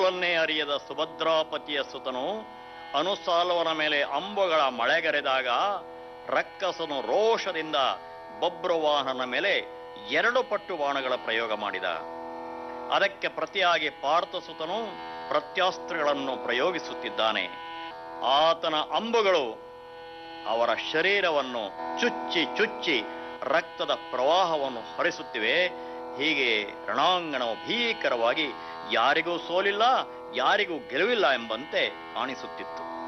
ಸೋಲನ್ನೇ ಅರಿಯದ ಸುಭದ್ರಾಪತಿಯ ಸುತನು ಅನುಸಾಲ್ವನ ಮೇಲೆ ಅಂಬುಗಳ ಮಳೆಗರೆದಾಗ ರಕ್ಕಸನು ರೋಷದಿಂದ ಬಬ್ರುವಾಹನ ಮೇಲೆ ಎರಡು ಪಟ್ಟು ಬಾಣಗಳ ಪ್ರಯೋಗ ಮಾಡಿದ ಅದಕ್ಕೆ ಪ್ರತಿಯಾಗಿ ಪಾರ್ಥಸುತನು ಪ್ರತ್ಯಾಸ್ತ್ರಗಳನ್ನು ಪ್ರಯೋಗಿಸುತ್ತಿದ್ದಾನೆ ಆತನ ಅಂಬುಗಳು ಅವರ ಶರೀರವನ್ನು ಚುಚ್ಚಿ ಚುಚ್ಚಿ ರಕ್ತದ ಪ್ರವಾಹವನ್ನು ಹರಿಸುತ್ತಿವೆ ಹೀಗೆ ರಣಾಂಗಣವು ಭೀಕರವಾಗಿ ಯಾರಿಗೂ ಸೋಲಿಲ್ಲ ಯಾರಿಗೂ ಗೆಲುವಿಲ್ಲ ಎಂಬಂತೆ ಕಾಣಿಸುತ್ತಿತ್ತು